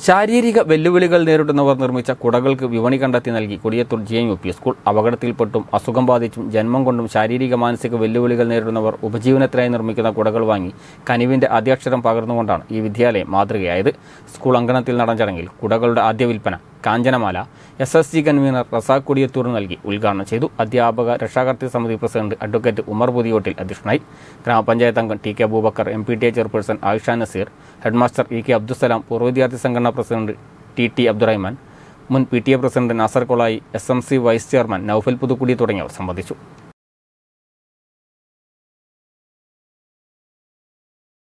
ശാരീരിക വെല്ലുവിളികൾ നേരിടുന്നവർ നിർമ്മിച്ച കുടകൾക്ക് വിപണി കണ്ടെത്തി നൽകി Kodiyathur J U P school അപകടത്തിൽപ്പെട്ടും അസുഖം ബാധിച്ചും ജന്മം കൊണ്ടും ശാരീരിക മാനസിക വെല്ലുവിളികൾ നേരിടുന്നവർ ഉപജീവനത്തിനായി നിർമ്മിക്കുന്ന കുടകൾ വാങ്ങി കനിവിന്റെ ആദ്യാക്ഷരം പകർന്നുകൊണ്ടാണ് ഈ വിദ്യാലയം മാതൃകയായത് സ്കൂൾ അങ്കണത്തിൽ നടന്ന ചടങ്ങിൽ കുടകളുടെ ആദ്യ വിൽപ്പന Kanchanamala S S G convener Razak Kodiyathur നൽകി ഉദ്ഘാടനം ചെയ്തു അധ്യാപക രക്ഷാകർത്തൃ സമിതി പ്രസിഡന്റ് അഡ്വക്കേറ്റ് ഉമർ പുതിയോട്ടിൽ അധ്യക്ഷനായി ഗ്രാമപഞ്ചായത്ത് അംഗം T K Abubakar M P T A chairperson Ayisha Naseer headmaster E K Abdussalam പൂർവ്വ വിദ്യാർത്ഥി സംഘടനാ പ്രസിഡന്റ് ടി ടി അബ്ദുറഹ്മാൻ മുൻ P T A president Nasar Kolayi S M C vice chairman Noufal Puthukkudi തുടങ്ങിയവർ സംബന്ധിച്ചു